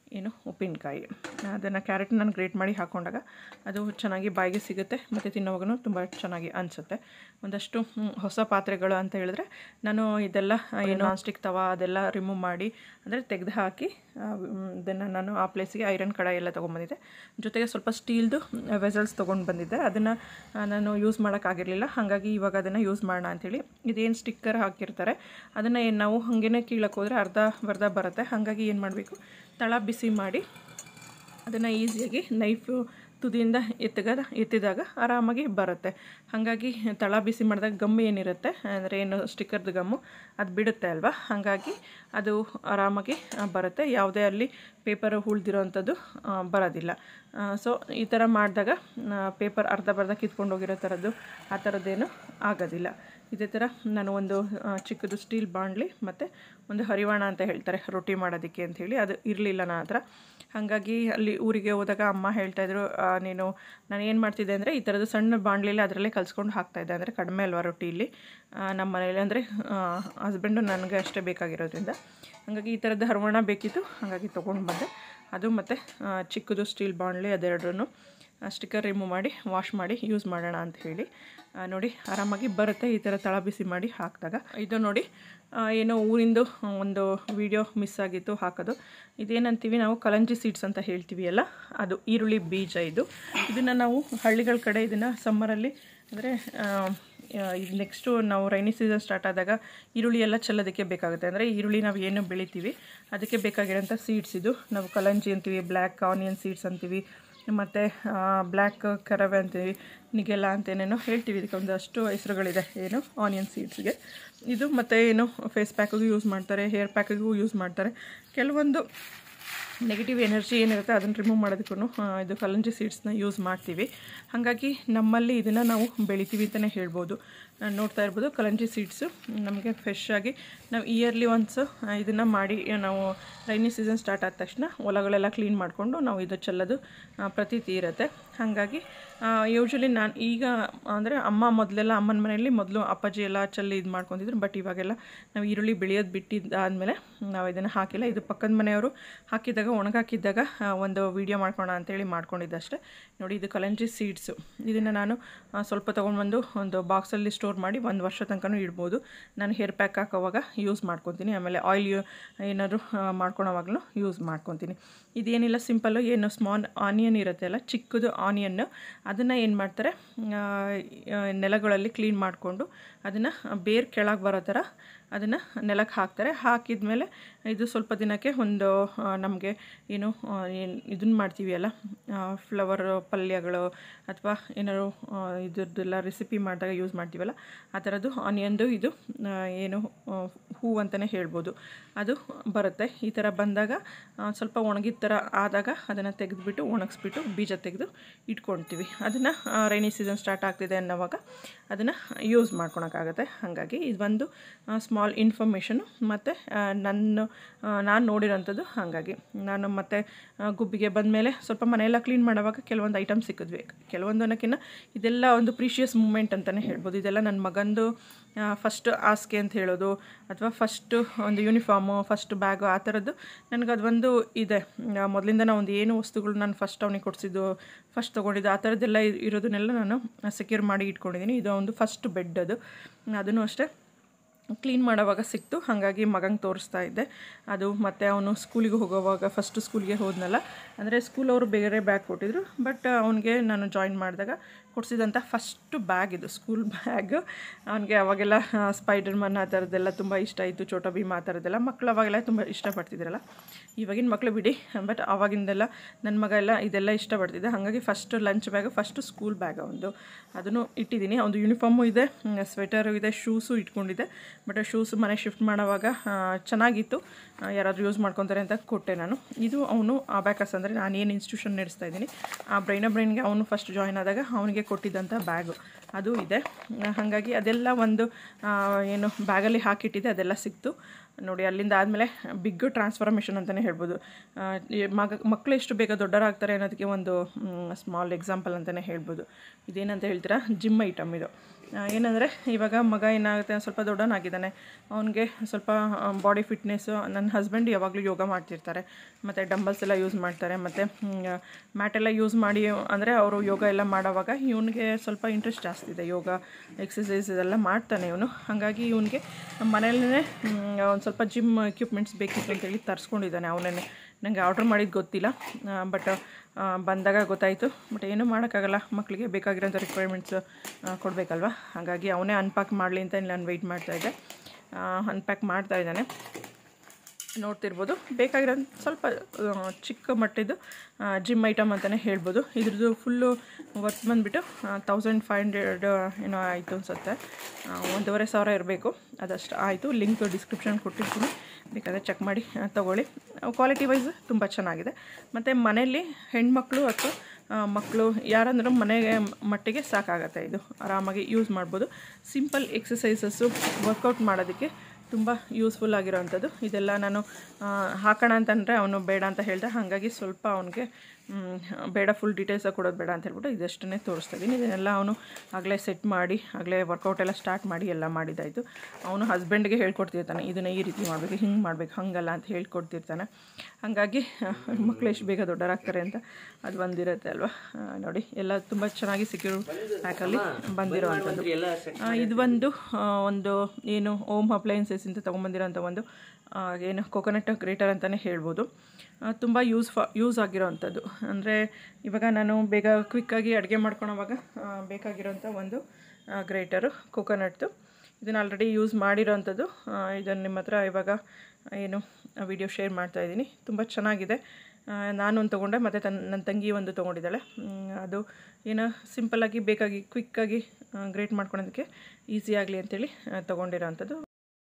[SPEAKER 1] ಏನು ಉಪ್ಪಿನಕಾಯಿ ಅದನ್ನು ಕ್ಯಾರೆಟ್ ನಾನು ಗ್ರೇಟ್ ಮಾಡಿ ಹಾಕೊಂಡಾಗ ಅದು ಚೆನ್ನಾಗಿ ಬಾಯಿಗೆ ಸಿಗುತ್ತೆ ಮತ್ತು ತಿನ್ನೋವಾಗೂ ತುಂಬ ಚೆನ್ನಾಗಿ ಅನಿಸುತ್ತೆ ಒಂದಷ್ಟು ಹ್ಮ್, ಹೊಸ ಪಾತ್ರೆಗಳು ಅಂತ ಹೇಳಿದ್ರೆ ನಾನು ಇದೆಲ್ಲ ಏನು ನಾನ್ ಸ್ಟಿಕ್ ತವ ಅದೆಲ್ಲ ರಿಮೂವ್ ಮಾಡಿ ಅಂದರೆ ತೆಗೆದು ಹಾಕಿ ಇದನ್ನು ನಾನು ಆ ಪ್ಲೇಸಿಗೆ ಐರನ್ ಕಡಾಯಿ ಎಲ್ಲ ತೊಗೊಂಬಂದಿದ್ದೆ ಜೊತೆಗೆ ಸ್ವಲ್ಪ ಸ್ಟೀಲ್ದು ವೆಸಲ್ಸ್ ತೊಗೊಂಡು ಬಂದಿದ್ದೆ ಅದನ್ನು ನಾನು ಯೂಸ್ ಮಾಡೋಕ್ಕಾಗಿರಲಿಲ್ಲ ಹಾಗಾಗಿ ಇವಾಗ ಅದನ್ನು ಯೂಸ್ ಮಾಡೋಣ ಅಂಥೇಳಿ ಇದೇನು ಸ್ಟಿಕ್ಕರ್ ಹಾಕಿರ್ತಾರೆ ಅದನ್ನು ಏನು ನಾವು ಹಾಗೇ ಕೀಳಕ್ಕೆ ಹೋದರೆ ಅರ್ಧ ಬರ್ಧ ಬರುತ್ತೆ ಹಾಗಾಗಿ ಏನು ಮಾಡಬೇಕು ತಳ ಬಿಸಿ ಮಾಡಿ ಅದನ್ನು ಈಸಿಯಾಗಿ ನೈಫು ತುದಿಯಿಂದ ಎತ್ತಗ ಎತ್ತಿದಾಗ ಆರಾಮಾಗಿ ಬರುತ್ತೆ ಹಾಗಾಗಿ ತಳ ಬಿಸಿ ಮಾಡಿದಾಗ ಗಮ್ಮು ಏನಿರುತ್ತೆ ಅಂದರೆ ಏನು ಸ್ಟಿಕ್ಕರ್ದು ಗಮ್ಮು ಅದು ಬಿಡುತ್ತೆ ಅಲ್ವಾ ಹಾಗಾಗಿ ಅದು ಆರಾಮಾಗಿ ಆ, ಬರುತ್ತೆ ಯಾವುದೇ ಅಲ್ಲಿ ಪೇಪರ್ ಉಳ್ದಿರೋವಂಥದ್ದು ಆ, ಬರೋದಿಲ್ಲ ಸೊ ಈ ಥರ ಮಾಡಿದಾಗ ಪೇಪರ್ ಅರ್ಧ ಬರ್ಧ ಕಿತ್ಕೊಂಡು ಹೋಗಿರೋ ಥರದ್ದು ಆ ಥರದ್ದೇನು ಆಗೋದಿಲ್ಲ ಇದೇ ಥರ ನಾನು ಒಂದು ಆ, ಚಿಕ್ಕದು ಸ್ಟೀಲ್ ಬಾಣಲಿ ಮತ್ತು ಒಂದು ಹರಿವಾಣ ಅಂತ ಹೇಳ್ತಾರೆ ರೊಟ್ಟಿ ಮಾಡೋದಕ್ಕೆ ಅಂಥೇಳಿ ಅದು ಇರಲಿಲ್ಲ ನನ್ನ ಹತ್ರ ಹಾಗಾಗಿ ಅಲ್ಲಿ ಊರಿಗೆ ಹೋದಾಗ ಅಮ್ಮ ಹೇಳ್ತಾಯಿದ್ರು ಆ, ನೀನು ನಾನು ಏನು ಮಾಡ್ತಿದ್ದೆ ಅಂದರೆ ಈ ಥರದ್ದು ಸಣ್ಣ ಬಾಣಲಿಲಿ ಅದರಲ್ಲೇ ಕಲಿಸ್ಕೊಂಡು ಹಾಕ್ತಾಯಿದ್ದೆ ಅಂದರೆ ಕಡಿಮೆ ಅಲ್ವಾ ರೊಟ್ಟಿ ಇಲ್ಲಿ ಆ, ನಮ್ಮ ಮನೇಲಿ ಅಂದರೆ ಹಸ್ಬೆಂಡು ನನಗೆ ಅಷ್ಟೇ ಬೇಕಾಗಿರೋದ್ರಿಂದ ಹಾಗಾಗಿ ಈ ಥರದ್ದು ಹರಿವಾಣ ಬೇಕಿತ್ತು ಹಾಗಾಗಿ ತೊಗೊಂಡು ಬಂದೆ ಅದು ಮತ್ತು ಆ, ಚಿಕ್ಕದು ಸ್ಟೀಲ್ ಬಾಣಲಿ ಅದೆರಡೂ ಸ್ಟಿಕ್ಕರ್ ರಿಮೂವ್ ಮಾಡಿ ವಾಶ್ ಮಾಡಿ ಯೂಸ್ ಮಾಡೋಣ ಅಂತ ಹೇಳಿ ಆ, ನೋಡಿ ಆರಾಮಾಗಿ ಬರುತ್ತೆ ಈ ಥರ ತಳ ಬಿಸಿ ಮಾಡಿ ಹಾಕಿದಾಗ ಇದು ನೋಡಿ ಆ, ಏನೋ ಊರಿಂದು ಒಂದು ವಿಡಿಯೋ ಮಿಸ್ ಆಗಿತ್ತು ಹಾಕೋದು ಇದೇನಂತೀವಿ ನಾವು ಕಲಂಜಿ ಸೀಡ್ಸ್ ಅಂತ ಹೇಳ್ತೀವಿ ಅಲ್ಲ ಅದು ಈರುಳ್ಳಿ ಬೀಜ ಇದು ಇದನ್ನು ನಾವು ಹಳ್ಳಿಗಳ ಕಡೆ ಇದನ್ನು ಸಮ್ಮರಲ್ಲಿ ಅಂದರೆ ಇದು ನೆಕ್ಸ್ಟು ನಾವು ರೈನಿ ಸೀಸನ್ ಸ್ಟಾರ್ಟ್ ಆದಾಗ ಈರುಳ್ಳಿ ಎಲ್ಲ ಚೆಲ್ಲೋದಕ್ಕೆ ಬೇಕಾಗುತ್ತೆ ಅಂದರೆ ಈರುಳ್ಳಿ ನಾವು ಏನು ಬೆಳಿತೀವಿ ಅದಕ್ಕೆ ಬೇಕಾಗಿರೋಂಥ ಸೀಡ್ಸ್ ಇದು ನಾವು ಕಲಂಜಿ ಅಂತೀವಿ ಬ್ಲ್ಯಾಕ್ ಆನಿಯನ್ ಸೀಡ್ಸ್ ಅಂತೀವಿ ಮತ್ತು ಬ್ಲ್ಯಾಕ್ ಕರವೆ ಅಂತೀವಿ ನಿಗೆಲ್ಲ ಅಂತೇನೇನೋ ಹೇಳ್ತೀವಿ ಇದಕ್ಕೆ ಒಂದಷ್ಟು ಹೆಸರುಗಳಿದೆ ಏನು ಆನಿಯನ್ ಸೀಡ್ಸ್ಗೆ ಇದು ಮತ್ತು ಏನು ಫೇಸ್ ಪ್ಯಾಕಿಗೂ ಯೂಸ್ ಮಾಡ್ತಾರೆ ಹೇರ್ ಪ್ಯಾಕಿಗೂ ಯೂಸ್ ಮಾಡ್ತಾರೆ ಕೆಲವೊಂದು ನೆಗೆಟಿವ್ ಎನರ್ಜಿ ಏನಿರುತ್ತೆ ಅದನ್ನು ರಿಮೂವ್ ಮಾಡೋದಕ್ಕೂ ಇದು ಕಲಂಜಿ ಸೀಡ್ಸ್ನ ಯೂಸ್ ಮಾಡ್ತೀವಿ ಹಾಗಾಗಿ ನಮ್ಮಲ್ಲಿ ಇದನ್ನು ನಾವು ಬೆಳಿತೀವಿ ಅಂತಲೇ ಹೇಳ್ಬೋದು ನಾನು ನೋಡ್ತಾ ಇರ್ಬೋದು ಕಲಂಜಿ ಸೀಡ್ಸು ನಮಗೆ ಫ್ರೆಶ್ ಆಗಿ ನಾವು ಇಯರ್ಲಿ ಒನ್ಸ್ ಇದನ್ನು ಮಾಡಿ ನಾವು ರೈನಿ ಸೀಸನ್ ಸ್ಟಾರ್ಟ್ ಆದ ತಕ್ಷಣ ಹೊಲಗಳೆಲ್ಲ ಕ್ಲೀನ್ ಮಾಡಿಕೊಂಡು ನಾವು ಇದು ಚೆಲ್ಲೋದು ಆ, ಪ್ರತೀತಿ ಇರುತ್ತೆ ಹಾಗಾಗಿ ಯೂಶ್ವಲಿ ನಾನು ಈಗ ಅಂದರೆ ಅಮ್ಮ ಮೊದಲೆಲ್ಲ ಅಮ್ಮನ ಮನೆಯಲ್ಲಿ ಮೊದಲು ಅಪ್ಪಾಜಿ ಎಲ್ಲ ಚೆಲ್ಲಿ ಇದು ಮಾಡ್ಕೊತಿದ್ರು ಬಟ್ ಇವಾಗೆಲ್ಲ ನಾವು ಈರುಳ್ಳಿ ಬೆಳೆಯೋದು ಬಿಟ್ಟಿದ್ದಾದಮೇಲೆ ನಾವು ಇದನ್ನು ಹಾಕಿಲ್ಲ ಇದು ಪಕ್ಕದ ಮನೆಯವರು ಹಾಕಿದಾಗ ಒಣಗಾಕಿದ್ದಾಗ ಆ, ಒಂದು ವೀಡಿಯೋ ಮಾಡ್ಕೋಣ ಅಂತೇಳಿ ಮಾಡ್ಕೊಂಡಿದ್ದಷ್ಟೇ ನೋಡಿ ಇದು ಕಲಂಜಿ ಸೀಡ್ಸು ಇದನ್ನು ನಾನು ಆ, ಸ್ವಲ್ಪ ತೊಗೊಂಡ್ಬಂದು ಒಂದು ಬಾಕ್ಸಲ್ಲಿ ಸ್ಟೋರ್ ಮಾಡಿ ಒಂದು ವರ್ಷ ತನಕನೂ ಇಡ್ಬೋದು ನಾನು ಹೇರ್ ಪ್ಯಾಕ್ ಹಾಕೋವಾಗ ಯೂಸ್ ಮಾಡ್ಕೊತೀನಿ ಆಮೇಲೆ ಆಯಿಲ್ ಏನಾದರೂ ಮಾಡ್ಕೊಳೋವಾಗಲೂ ಯೂಸ್ ಮಾಡ್ಕೊತೀನಿ ಇದೇನಿಲ್ಲ ಸಿಂಪಲ್ಲು ಏನು ಸ್ಮಾಲ್ ಆನಿಯನ್ ಇರುತ್ತೆ ಅಲ್ಲ ಚಿಕ್ಕದು ಆನಿಯನ್ನು ಅದನ್ನು ಏನು ಮಾಡ್ತಾರೆ ಆ, ಆ, ನೆಲಗಳಲ್ಲಿ ಕ್ಲೀನ್ ಮಾಡಿಕೊಂಡು ಅದನ್ನು ಬೇರ್ ಕೆಳಗೆ ಬರೋ ಥರ ಅದನ್ನು ನೆಲಕ್ಕೆ ಹಾಕ್ತಾರೆ ಹಾಕಿದ್ಮೇಲೆ ಇದು ಸ್ವಲ್ಪ ದಿನಕ್ಕೆ ಒಂದು ನಮಗೆ ಏನು ಏನು ಇದನ್ನು ಮಾಡ್ತೀವಿ ಅಲ್ಲ ಫ್ಲವರ್ ಪಲ್ಯಗಳು ಅಥವಾ ಏನಾದ್ರು ಆ, ಇದ್ರದ್ದೆಲ್ಲ ರೆಸಿಪಿ ಮಾಡಿದಾಗ ಯೂಸ್ ಮಾಡ್ತೀವಲ್ಲ ಆ ಥರದ್ದು ಆನಿಯನ್ದು ಇದು ಆ, ಏನು ಆ, ಹೂ ಅಂತಲೇ ಹೇಳ್ಬೋದು ಅದು ಬರುತ್ತೆ ಈ ಥರ ಬಂದಾಗ ಆ, ಸ್ವಲ್ಪ ಒಣಗಿದ ಥರ ಆದಾಗ ಅದನ್ನು ತೆಗೆದುಬಿಟ್ಟು ಒಣಗಿಸ್ಬಿಟ್ಟು ಬೀಜ ತೆಗೆದು ಇಟ್ಕೊಳ್ತೀವಿ ಅದನ್ನು ರೈನಿ ಸೀಸನ್ ಸ್ಟಾರ್ಟ್ ಆಗ್ತಿದೆ ಅನ್ನೋವಾಗ ಅದನ್ನು ಯೂಸ್ ಮಾಡ್ಕೊಳಕ್ಕಾಗತ್ತೆ ಹಾಗಾಗಿ ಇದು ಒಂದು ಸ್ಮಾಲ್ ಇನ್ಫಾರ್ಮೇಷನು ಮತ್ತು ನನ್ನ ನಾನು ನೋಡಿರೋಂಥದ್ದು ಹಾಗಾಗಿ ನಾನು ಮತ್ತು ಗುಬ್ಬಿಗೆ ಬಂದಮೇಲೆ ಸ್ವಲ್ಪ ಮನೆಯೆಲ್ಲ ಕ್ಲೀನ್ ಮಾಡೋವಾಗ ಕೆಲವೊಂದು ಐಟಮ್ ಸಿಕ್ಕಿದ್ವಿ ಕೆಲವೊಂದು ಅನ್ನೋಕ್ಕಿಂತ ಇದೆಲ್ಲ ಒಂದು ಪ್ರೀಷಿಯಸ್ ಮೂಮೆಂಟ್ ಅಂತಲೇ ಹೇಳ್ಬೋದು ಇದೆಲ್ಲ ನನ್ನ ಮಗಂದು ಫಸ್ಟ್ ಆಸ್ಕೆ ಅಂತ ಹೇಳೋದು ಅಥವಾ ಫಸ್ಟು ಒಂದು ಯೂನಿಫಾರ್ಮು ಫಸ್ಟ್ ಬ್ಯಾಗು ಆ ಥರದ್ದು ನನಗೆ ಅದೊಂದು ಇದೆ ಮೊದಲಿಂದ ನಾವು ಒಂದು ಏನು ವಸ್ತುಗಳು ನಾನು ಫಸ್ಟ್ ಅವನಿಗೆ ಕೊಡಿಸಿದ್ದು ಫಸ್ಟ್ ತೊಗೊಂಡಿದ್ದು ಆ ಥರದ್ದೆಲ್ಲ ಇ- ಇರೋದನ್ನೆಲ್ಲ ನಾನು ಸೆಕ್ಯೂರ್ ಮಾಡಿ ಇಟ್ಕೊಂಡಿದ್ದೀನಿ ಇದು ಒಂದು ಫಸ್ಟ್ ಬೆಡ್ ಅದು ಅದನ್ನು ಅಷ್ಟೇ ಕ್ಲೀನ್ ಮಾಡೋವಾಗ ಸಿಕ್ತು ಹಾಗಾಗಿ ಮಗಂಗೆ ತೋರಿಸ್ತಾ ಇದ್ದೆ ಅದು ಮತ್ತು ಅವನು ಸ್ಕೂಲಿಗೆ ಹೋಗೋವಾಗ ಫಸ್ಟ್ ಸ್ಕೂಲ್ಗೆ ಹೋದ್ನಲ್ಲ ಅಂದರೆ ಸ್ಕೂಲ್ ಅವರು ಬೇರೆ ಬ್ಯಾಗ್ ಕೊಟ್ಟಿದ್ರು ಬಟ್ ಅವನಿಗೆ ನಾನು ಜಾಯಿನ್ ಮಾಡಿದಾಗ ಕೊಡಿಸಿದಂಥ ಫಸ್ಟು ಬ್ಯಾಗ್ ಇದು ಸ್ಕೂಲ್ ಬ್ಯಾಗ್ ಅವನಿಗೆ ಅವಾಗೆಲ್ಲ ಸ್ಪೈಡರ್ ಮನ್ ಆ ಥರದ್ದೆಲ್ಲ ತುಂಬ ಇಷ್ಟ ಇತ್ತು ಚೋಟ ಭೀಮ್ ಆ ಥರದ್ದೆಲ್ಲ ಮಕ್ಕಳು ಅವಾಗೆಲ್ಲ ತುಂಬ ಇಷ್ಟಪಡ್ತಿದ್ರಲ್ಲ ಇವಾಗಿನ ಮಕ್ಕಳು ಬಿಡಿ ಬಟ್ ಅವಾಗಿಂದೆಲ್ಲ ನನ್ನ ಮಗ ಎಲ್ಲ ಇದೆಲ್ಲ ಇಷ್ಟಪಡ್ತಿದ್ದೆ ಹಾಗಾಗಿ first lunch bag first school bag ಒಂದು ಅದನ್ನು ಇಟ್ಟಿದ್ದೀನಿ ಒಂದು ಯೂನಿಫಾರ್ಮು ಇದೆ ಸ್ವೆಟರು ಇದೆ ಶೂಸು ಇಟ್ಕೊಂಡಿದ್ದೆ ಬಟ್ ಶೂಸ್ ಮನೆ ಶಿಫ್ಟ್ ಮಾಡೋವಾಗ ಆ, ಚೆನ್ನಾಗಿತ್ತು ಆ, ಯಾರಾದರೂ ಯೂಸ್ ಮಾಡ್ಕೊತಾರೆ ಅಂತ ಕೊಟ್ಟೆ ನಾನು ಇದು ಅವನು ಅಬ್ಯಾಕಸ್ ಅಂದರೆ ನಾನು ಏನು ಇನ್ಸ್ಟಿಟ್ಯೂಷನ್ ನಡೆಸ್ತಾ ಇದ್ದೀನಿ ಆ ಬ್ರೈನ ಬ್ರೈನ್ಗೆ ಅವನು ಫಸ್ಟ್ ಜಾಯ್ನ್ ಆದಾಗ ಅವನಿಗೆ ಕೊಟ್ಟಿದ್ದಂಥ ಬ್ಯಾಗು ಅದು ಇದೆ ಆ, ಹಾಗಾಗಿ ಅದೆಲ್ಲ ಒಂದು ಆ, ಏನು ಬ್ಯಾಗಲ್ಲಿ ಹಾಕಿಟ್ಟಿದ್ದೆ ಅದೆಲ್ಲ ಸಿಕ್ತು ನೋಡಿ ಅಲ್ಲಿಂದ ಆದಮೇಲೆ ಬಿಗ್ ಟ್ರಾನ್ಸ್ಫಾರ್ಮೇಷನ್ ಅಂತಲೇ ಹೇಳ್ಬೋದು ಆ, ಈ ಮಗ ಮಕ್ಕಳು ಎಷ್ಟು ಬೇಗ ದೊಡ್ಡರಾಗ್ತಾರೆ ಅನ್ನೋದಕ್ಕೆ ಒಂದು ಸ್ಮಾಲ್ ಎಕ್ಸಾಂಪಲ್ ಅಂತಲೇ ಹೇಳ್ಬೋದು ಇದೇನಂತ ಹೇಳ್ತೀರಾ ಜಿಮ್ ಐಟಮ್ ಇದು ಏನಂದರೆ ಇವಾಗ ಮಗ ಏನಾಗುತ್ತೆ ಸ್ವಲ್ಪ ದೊಡ್ಡವನಾಗಿದ್ದಾನೆ ಅವನಿಗೆ ಸ್ವಲ್ಪ ಬಾಡಿ ಫಿಟ್ನೆಸ್ಸು ನನ್ನ ಹಸ್ಬೆಂಡ್ ಯಾವಾಗಲೂ ಯೋಗ ಮಾಡ್ತಿರ್ತಾರೆ ಮತ್ತು ಡಂಬಲ್ಸ್ ಎಲ್ಲ ಯೂಸ್ ಮಾಡ್ತಾರೆ ಮತ್ತು ಮ್ಯಾಟೆಲ್ಲ ಯೂಸ್ ಮಾಡಿ ಅಂದರೆ ಅವರು ಯೋಗ ಎಲ್ಲ ಮಾಡೋವಾಗ ಇವನಿಗೆ ಸ್ವಲ್ಪ ಇಂಟ್ರೆಸ್ಟ್ ಜಾಸ್ತಿ ಇದೆ ಯೋಗ ಎಕ್ಸಸೈಸ್ ಇದೆಲ್ಲ ಮಾಡ್ತಾನೆ ಇವನು ಹಾಗಾಗಿ ಇವನಿಗೆ ಮನೆಯಲ್ಲೇ ಒಂದು ಸ್ವಲ್ಪ ಜಿಮ್ ಎಕ್ವಿಪ್ಮೆಂಟ್ಸ್ ಬೇಕಿತ್ತು ಅಂತೇಳಿ ತರಿಸ್ಕೊಂಡಿದ್ದಾನೆ ಅವನೇ ನನಗೆ ಆರ್ಡ್ರ್ ಮಾಡಿದ್ದು ಗೊತ್ತಿಲ್ಲ ಬಟ್ ಬಂದಾಗ ಗೊತ್ತಾಯಿತು ಬಟ್ ಏನೂ ಮಾಡೋಕ್ಕಾಗಲ್ಲ ಮಕ್ಕಳಿಗೆ ಬೇಕಾಗಿರೋಂಥ ರಿಕ್ವೈರ್ಮೆಂಟ್ಸ್ ಕೊಡಬೇಕಲ್ವ ಹಾಗಾಗಿ ಅವನೇ ಅನ್ಪ್ಯಾಕ್ ಮಾಡಲಿ ಅಂತ ನಾನು ವೆಯ್ಟ್ ಮಾಡ್ತಾಯಿದ್ದೆ ಅನ್ಪ್ಯಾಕ್ ಮಾಡ್ತಾ ಇದ್ದಾನೆ ನೋಡ್ತಿರ್ಬೋದು ಬೇಕಾಗಿರೋ ಸ್ವಲ್ಪ ಆ, ಚಿಕ್ಕ ಮಟ್ಟಿದ್ದು ಜಿಮ್ ಐಟಮ್ ಅಂತಲೇ ಹೇಳ್ಬೋದು ಇದ್ರದ್ದು ಫುಲ್ಲು ವರ್ತ್ ಬಂದುಬಿಟ್ಟು ತೌಸಂಡ್ ಫೈವ್ ಹಂಡ್ರೆಡ್ ಏನೋ ಆಯಿತು ಅನಿಸುತ್ತೆ ಒಂದೂವರೆ ಸಾವಿರ ಇರಬೇಕು ಅದಷ್ಟು ಆಯಿತು ಲಿಂಕ್ ಡಿಸ್ಕ್ರಿಪ್ಷನ್ ಕೊಟ್ಟಿರ್ತೀನಿ ಬೇಕಾದರೆ ಚೆಕ್ ಮಾಡಿ ಆ, ತಗೊಳ್ಳಿ ಕ್ವಾಲಿಟಿ ವೈಸ್ ತುಂಬ ಚೆನ್ನಾಗಿದೆ ಮತ್ತು ಮನೆಯಲ್ಲಿ ಹೆಣ್ಮಕ್ಳು ಅಥವಾ ಮಕ್ಕಳು ಯಾರಂದ್ರೂ ಮನೆಗೆ ಮಟ್ಟಿಗೆ ಸಾಕಾಗತ್ತೆ ಇದು ಆರಾಮಾಗಿ ಯೂಸ್ ಮಾಡ್ಬೋದು ಸಿಂಪಲ್ ಎಕ್ಸಸೈಸಸ್ಸು ವರ್ಕೌಟ್ ಮಾಡೋದಕ್ಕೆ ತುಂಬ ಯೂಸ್ಫುಲ್ ಆಗಿರೋವಂಥದ್ದು ಇದೆಲ್ಲ ನಾನು ಆ, ಹಾಕೋಣ ಅಂತಂದರೆ ಅವನು ಬೇಡ ಅಂತ ಹೇಳ್ದೆ ಹಾಗಾಗಿ ಸ್ವಲ್ಪ ಅವನಿಗೆ ಬೇಡ ಫುಲ್ ಡೀಟೇಲ್ಸಾಗಿ ಕೊಡೋದು ಬೇಡ ಅಂತ ಹೇಳ್ಬಿಟ್ಟು ಇದಷ್ಟನ್ನೇ ತೋರಿಸ್ತಾ ಇದ್ದೀನಿ ಇದನ್ನೆಲ್ಲ ಅವನು ಆಗಲೇ ಸೆಟ್ ಮಾಡಿ ಆಗಲೇ ವರ್ಕೌಟ್ ಎಲ್ಲ ಸ್ಟಾರ್ಟ್ ಮಾಡಿ ಎಲ್ಲ ಮಾಡಿದ್ದಾಯಿತು ಅವನು ಹಸ್ಬೆಂಡ್ಗೆ ಹೇಳ್ಕೊಡ್ತಿರ್ತಾನೆ ಇದನ್ನು ಈ ರೀತಿ ಮಾಡಬೇಕು ಹಿಂಗೆ ಮಾಡಬೇಕು ಹಂಗಲ್ಲ ಅಂತ ಹೇಳ್ಕೊಡ್ತಿರ್ತಾನೆ ಹಾಗಾಗಿ ಮಕ್ಕಳು ಎಷ್ಟು ಬೇಗ ದೊಡ್ಡರಾಗ್ತಾರೆ ಅಂತ ಅದು ಬಂದಿರುತ್ತೆ ಅಲ್ವಾ ಆ, ನೋಡಿ ಎಲ್ಲ ತುಂಬ ಚೆನ್ನಾಗಿ ಸಿಕ್ಕಿರೋ ಪ್ಯಾಕಲ್ಲಿ ಬಂದಿರೋವಂಥದ್ದು ಆ, ಇದು ಒಂದು ಆ, ಒಂದು ಏನು ಓಮ್ ಅಪ್ಲೈನ್ಸಸ್ ಅಂತ ತೊಗೊಂಬಂದಿರೋಂಥ ಒಂದು ಆ, ಏನು ಕೊಕೊನಟ್ ಗ್ರೇಟರ್ ಅಂತಲೇ ಹೇಳ್ಬೋದು ತುಂಬ ಯೂಸ್ ಫ ಯೂಸ್ ಆಗಿರೋವಂಥದ್ದು ಅಂದರೆ ಇವಾಗ ನಾನು ಬೇಗ ಕ್ವಿಕ್ಕಾಗಿ ಅಡುಗೆ ಮಾಡ್ಕೊಳೋವಾಗ ಆ, ಬೇಕಾಗಿರೋಂಥ ಒಂದು ಗ್ರೇಟರು ಕೊಕೊನಟ್ದು ಇದನ್ನು ಆಲ್ರೆಡಿ ಯೂಸ್ ಮಾಡಿರೋವಂಥದ್ದು ಇದನ್ನು ನಿಮ್ಮ ಹತ್ರ ಇವಾಗ ಏನು ವಿಡಿಯೋ ಶೇರ್ ಮಾಡ್ತಾ ಇದ್ದೀನಿ ತುಂಬ ಚೆನ್ನಾಗಿದೆ ಆ, ನಾನು ಒಂದು ತೊಗೊಂಡೆ ಮತ್ತು ತನ್ನ ನನ್ನ ತಂಗಿ ಒಂದು ತೊಗೊಂಡಿದ್ದಾಳೆ ಮ್, ಅದು ಏನೋ ಸಿಂಪಲ್ಲಾಗಿ ಬೇಕಾಗಿ ಕ್ವಿಕ್ಕಾಗಿ ಗ್ರೇಟ್ ಮಾಡ್ಕೊಳೋದಕ್ಕೆ ಈಸಿ ಆಗಲಿ ಅಂತೇಳಿ ತೊಗೊಂಡಿರೋ ಅಂಥದ್ದು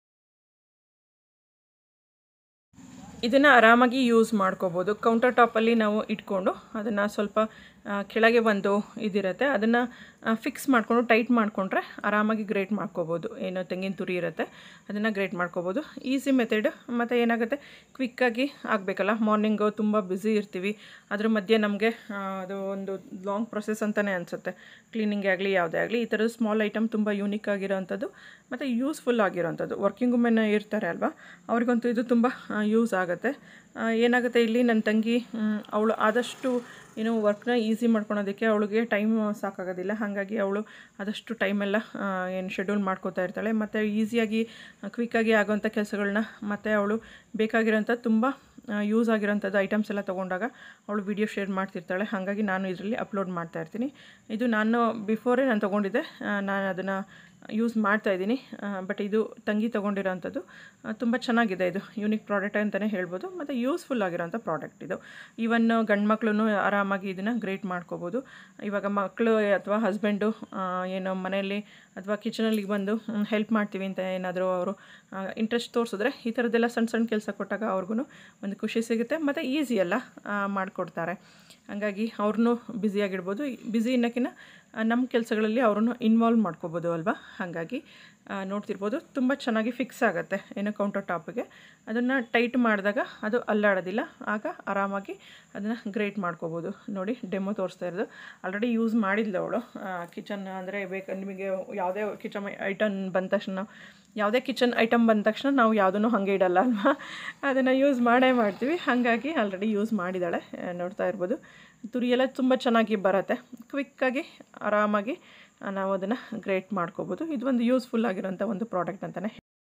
[SPEAKER 1] ಇದನ್ನು ಆರಾಮಾಗಿ ಯೂಸ್ ಮಾಡ್ಕೋಬೋದು ಕೌಂಟರ್ ಟಾಪಲ್ಲಿ ನಾವು ಇಟ್ಕೊಂಡು ಅದನ್ನು ಸ್ವಲ್ಪ ಆ, ಕೆಳಗೆ ಒಂದು ಇದಿರುತ್ತೆ ಅದನ್ನು ಫಿಕ್ಸ್ ಮಾಡಿಕೊಂಡು ಟೈಟ್ ಮಾಡಿಕೊಂಡ್ರೆ ಆರಾಮಾಗಿ ಗ್ರೇಟ್ ಮಾಡ್ಕೋಬೋದು ಏನು ತೆಂಗಿನ ತುರಿ ಇರುತ್ತೆ ಅದನ್ನು ಗ್ರೇಟ್ ಮಾಡ್ಕೋಬೋದು ಈಸಿ ಮೆಥಡ್ ಮತ್ತು ಏನಾಗುತ್ತೆ ಕ್ವಿಕ್ಕಾಗಿ ಆಗಬೇಕಲ್ಲ ಮಾರ್ನಿಂಗು ತುಂಬ ಬ್ಯುಸಿ ಇರ್ತೀವಿ ಅದ್ರ ಮಧ್ಯೆ ನಮಗೆ ಅದು ಒಂದು ಲಾಂಗ್ ಪ್ರೊಸೆಸ್ ಅಂತಲೇ ಅನಿಸುತ್ತೆ ಕ್ಲೀನಿಂಗ್ ಆಗಲಿ ಯಾವುದೇ ಆಗಲಿ ಈ ಥರದ ಸ್ಮಾಲ್ ಐಟಮ್ ತುಂಬ ಯೂನಿಕ್ ಆಗಿರೋವಂಥದ್ದು ಮತ್ತು ಯೂಸ್ಫುಲ್ ಆಗಿರೋವಂಥದ್ದು ವರ್ಕಿಂಗ್ ವುಮೆನ್ ಇರ್ತಾರೆ ಅಲ್ವಾ ಅವ್ರಿಗಂತೂ ಇದು ತುಂಬ ಯೂಸ್ ಆಗುತ್ತೆ ಆ, ಏನಾಗುತ್ತೆ ಇಲ್ಲಿ ನನ್ನ ತಂಗಿ ಅವಳು ಆದಷ್ಟು ಏನು ವರ್ಕ್ನ ಈಸಿ ಮಾಡ್ಕೊಳೋದಕ್ಕೆ ಅವಳಿಗೆ ಟೈಮ್ ಸಾಕಾಗೋದಿಲ್ಲ ಹಾಗಾಗಿ ಅವಳು ಆದಷ್ಟು ಟೈಮೆಲ್ಲ ಏನು ಶೆಡ್ಯೂಲ್ ಮಾಡ್ಕೋತಾ ಇರ್ತಾಳೆ ಮತ್ತು ಈಸಿಯಾಗಿ ಕ್ವಿಕ್ಕಾಗಿ ಆಗೋವಂಥ ಕೆಲಸಗಳನ್ನ ಮತ್ತು ಅವಳು ಬೇಕಾಗಿರೋಂಥ ತುಂಬ ಯೂಸ್ ಆಗಿರೋಂಥದ್ದು ಐಟಮ್ಸ್ ಎಲ್ಲ ತೊಗೊಂಡಾಗ ಅವಳು ವಿಡಿಯೋ ಶೇರ್ ಮಾಡ್ತಿರ್ತಾಳೆ ಹಾಗಾಗಿ ನಾನು ಇದರಲ್ಲಿ ಅಪ್ಲೋಡ್ ಮಾಡ್ತಾ ಇರ್ತೀನಿ ಇದು ನಾನು ಬಿಫೋರೇ ನಾನು ತೊಗೊಂಡಿದ್ದೆ ಆ, ನಾನು ಅದನ್ನು ಯೂಸ್ ಮಾಡ್ತಾ ಇದ್ದೀನಿ ಬಟ್ ಇದು ತಂಗಿ ತೊಗೊಂಡಿರೋಂಥದ್ದು ತುಂಬ ಚೆನ್ನಾಗಿದೆ ಇದು ಯೂನಿಕ್ ಪ್ರಾಡಕ್ಟ್ ಅಂತಲೇ ಹೇಳ್ಬೋದು ಮತ್ತು ಯೂಸ್ಫುಲ್ ಆಗಿರೋಂಥ ಪ್ರಾಡಕ್ಟ್ ಇದು ಈವನ್ ಗಂಡು ಮಕ್ಕಳು ಆರಾಮಾಗಿ ಇದನ್ನು ಗ್ರೇಟ್ ಮಾಡ್ಕೋಬೋದು ಇವಾಗ ಮಕ್ಕಳು ಅಥವಾ ಹಸ್ಬೆಂಡು ಏನು ಮನೆಯಲ್ಲಿ ಅಥವಾ ಕಿಚನಲ್ಲಿ ಬಂದು ಹೆಲ್ಪ್ ಮಾಡ್ತೀವಿ ಅಂತ ಏನಾದರೂ ಅವರು ಇಂಟ್ರೆಸ್ಟ್ ತೋರಿಸಿದ್ರೆ ಈ ಥರದ್ದೆಲ್ಲ ಸಣ್ಣ ಸಣ್ಣ ಕೆಲಸ ಕೊಟ್ಟಾಗ ಅವ್ರಿಗೂ ಒಂದು ಖುಷಿ ಸಿಗುತ್ತೆ ಮತ್ತು ಈಸಿ ಎಲ್ಲ ಮಾಡಿಕೊಡ್ತಾರೆ ಹಾಗಾಗಿ ಅವ್ರನ್ನೂ ಬ್ಯುಸಿಯಾಗಿಡ್ಬೋದು ಬ್ಯುಸಿ ಅನ್ನೋಕ್ಕಿಂತ ನಮ್ಮ ಕೆಲಸಗಳಲ್ಲಿ ಅವ್ರನ್ನು ಇನ್ವಾಲ್ವ್ ಮಾಡ್ಕೋಬೋದು ಅಲ್ವಾ ಹಾಗಾಗಿ ಆ, ನೋಡ್ತಿರ್ಬೋದು ತುಂಬ ಚೆನ್ನಾಗಿ ಫಿಕ್ಸ್ ಆಗುತ್ತೆ ಏನು ಕೌಂಟರ್ ಟಾಪಿಗೆ ಅದನ್ನು ಟೈಟ್ ಮಾಡಿದಾಗ ಅದು ಅಲ್ಲಾಡೋದಿಲ್ಲ ಆಗ ಆರಾಮಾಗಿ ಅದನ್ನು ಗ್ರೇಟ್ ಮಾಡ್ಕೋಬೋದು ನೋಡಿ ಡೆಮೋ ತೋರಿಸ್ತಾ ಇರೋದು ಆಲ್ರೆಡಿ ಯೂಸ್ ಮಾಡಿದ್ಲು ಅವಳು ಕಿಚನ್ ಅಂದರೆ ಬೇಕು ನಿಮಗೆ ಯಾವುದೇ ಕಿಚನ್ ಐಟಮ್ ಬಂದ ತಕ್ಷಣ ಯಾವುದೇ ಕಿಚನ್ ಐಟಮ್ ಬಂದ ತಕ್ಷಣ ನಾವು ಯಾವುದನ್ನು ಹಾಗೆ ಇಡಲ್ಲ ಅಲ್ವಾ ಅದನ್ನು ಯೂಸ್ ಮಾಡೇ ಮಾಡ್ತೀವಿ ಹಾಗಾಗಿ ಆಲ್ರೆಡಿ ಯೂಸ್ ಮಾಡಿದ್ದಾಳೆ ಆ, ನೋಡ್ತಾ ಇರ್ಬೋದು ತುರಿ ಎಲ್ಲ ತುಂಬ ಚೆನ್ನಾಗಿ ಬರುತ್ತೆ ಕ್ವಿಕ್ಕಾಗಿ ಆರಾಮಾಗಿ ಆ, ನಾವು ಅದನ್ನು ಗ್ರೇಟ್ ಮಾಡ್ಕೋಬೋದು ಇದು ಒಂದು ಯೂಸ್ಫುಲ್ ಆಗಿರೋಂಥ ಒಂದು ಪ್ರಾಡಕ್ಟ್ ಅಂತಲೇ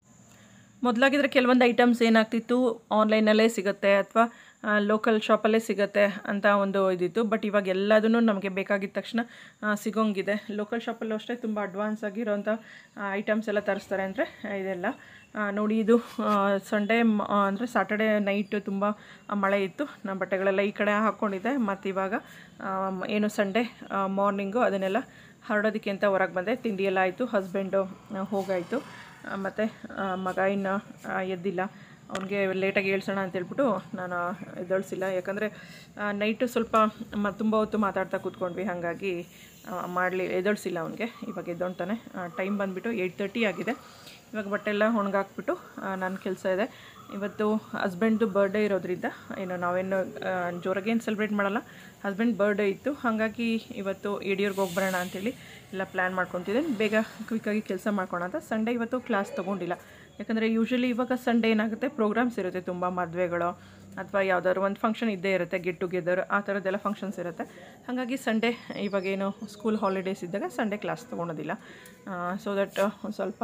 [SPEAKER 1] ಮೊದಲಾಗಿದ್ರೆ ಕೆಲವೊಂದು ಐಟಮ್ಸ್ ಏನಾಗ್ತಿತ್ತು ಆನ್ಲೈನಲ್ಲೇ ಸಿಗುತ್ತೆ ಅಥವಾ ಲೋಕಲ್ ಶಾಪಲ್ಲೇ ಸಿಗುತ್ತೆ ಅಂತ ಒಂದು ಇದಿತ್ತು ಬಟ್ ಇವಾಗ ಎಲ್ಲದೂ ನಮಗೆ ಬೇಕಾಗಿದ್ದ ತಕ್ಷಣ ಆ, ಸಿಗೋಂಗಿದೆ ಲೋಕಲ್ ಶಾಪಲ್ಲೂ ಅಷ್ಟೇ ತುಂಬ ಅಡ್ವಾನ್ಸ್ ಆಗಿರೋಂಥ ಐಟಮ್ಸ್ ಎಲ್ಲ ತರಿಸ್ತಾರೆ ಅಂದರೆ ಇದೆಲ್ಲ ಆ, ನೋಡಿ ಇದು ಸಂಡೇ ಅಂದರೆ ಸಾಟರ್ಡೇ ನೈಟ್ ತುಂಬ ಮಳೆ ಇತ್ತು ನಮ್ಮ ಬಟ್ಟೆಗಳೆಲ್ಲ ಈ ಕಡೆ ಹಾಕ್ಕೊಂಡಿದ್ದೆ ಮತ್ತು ಇವಾಗ ಆ, ಮ- ಏನು ಸಂಡೇ ಮಾರ್ನಿಂಗು ಅದನ್ನೆಲ್ಲ ಹರಡೋದಕ್ಕೆ ಅಂತ ಹೊರಗೆ ಬಂದೆ ತಿಂಡಿ ಎಲ್ಲ ಆಯಿತು ಹಸ್ಬೆಂಡು ಹೋಗಾಯಿತು ಮತ್ತು ಮಗ ಇನ್ನು ಆ, ಎದ್ದಿಲ್ಲ ಅವ್ನಿಗೆ ಲೇಟಾಗಿ ಹೇಳ್ಸೋಣ ಅಂತ ಹೇಳ್ಬಿಟ್ಟು ನಾನು ಎದ್ದೇಳಿಸಿಲ್ಲ ಯಾಕಂದರೆ ನೈಟು ಸ್ವಲ್ಪ ಮ ತುಂಬ ಹೊತ್ತು ಮಾತಾಡ್ತಾ ಕೂತ್ಕೊಂಡ್ವಿ ಹಾಗಾಗಿ ಮಾಡಲಿ ಎದ್ದೇಳಿಸಿಲ್ಲ ಅವನಿಗೆ ಇವಾಗ ಎದ್ದೊಳ್ತಾನೆ ಟೈಮ್ ಬಂದುಬಿಟ್ಟು ಏಯ್ಟ್ ತರ್ಟಿ ಆಗಿದೆ ಇವಾಗ ಬಟ್ಟೆ ಎಲ್ಲ ಒಣಗಾಕ್ಬಿಟ್ಟು ನನ್ನ ಕೆಲಸ ಇದೆ ಇವತ್ತು ಹಸ್ಬೆಂಡ್ದು ಬರ್ಡೇ ಇರೋದ್ರಿಂದ ಏನು ನಾವೇನು ಆ, ಜೋರಾಗಿ ಏನು ಸೆಲೆಬ್ರೇಟ್ ಮಾಡಲ್ಲ ಹಸ್ಬೆಂಡ್ ಬರ್ಡೇ ಇತ್ತು ಹಾಗಾಗಿ ಇವತ್ತು ಯಡಿಯೂರ್ಗೆ ಹೋಗಿ ಬರೋಣ ಅಂತೇಳಿ ಎಲ್ಲ ಪ್ಲ್ಯಾನ್ ಮಾಡ್ಕೊತಿದ್ದೀನಿ ಬೇಗ ಕ್ವಿಕ್ಕಾಗಿ ಕೆಲಸ ಮಾಡ್ಕೊಳ ಅಂತ ಸಂಡೇ ಇವತ್ತು ಕ್ಲಾಸ್ ತೊಗೊಂಡಿಲ್ಲ ಯಾಕಂದರೆ ಯೂಶ್ವಲಿ ಇವಾಗ ಸಂಡೇ ಏನಾಗುತ್ತೆ ಪ್ರೋಗ್ರಾಮ್ಸ್ ಇರುತ್ತೆ ತುಂಬ ಮದುವೆಗಳು ಅಥವಾ ಯಾವ್ದಾದ್ರು ಒಂದು ಫಂಕ್ಷನ್ ಇದ್ದೇ ಇರುತ್ತೆ ಗೆಟ್ ಟುಗೆದರ್ ಆ ಥರದ್ದೆಲ್ಲ ಫಂಕ್ಷನ್ಸ್ ಇರುತ್ತೆ ಹಾಗಾಗಿ ಸಂಡೇ ಇವಾಗೇನು ಸ್ಕೂಲ್ ಹಾಲಿಡೇಸ್ ಇದ್ದಾಗ ಸಂಡೇ ಕ್ಲಾಸ್ ತೊಗೊಳೋದಿಲ್ಲ ಸೊ ದಟ್ ಸ್ವಲ್ಪ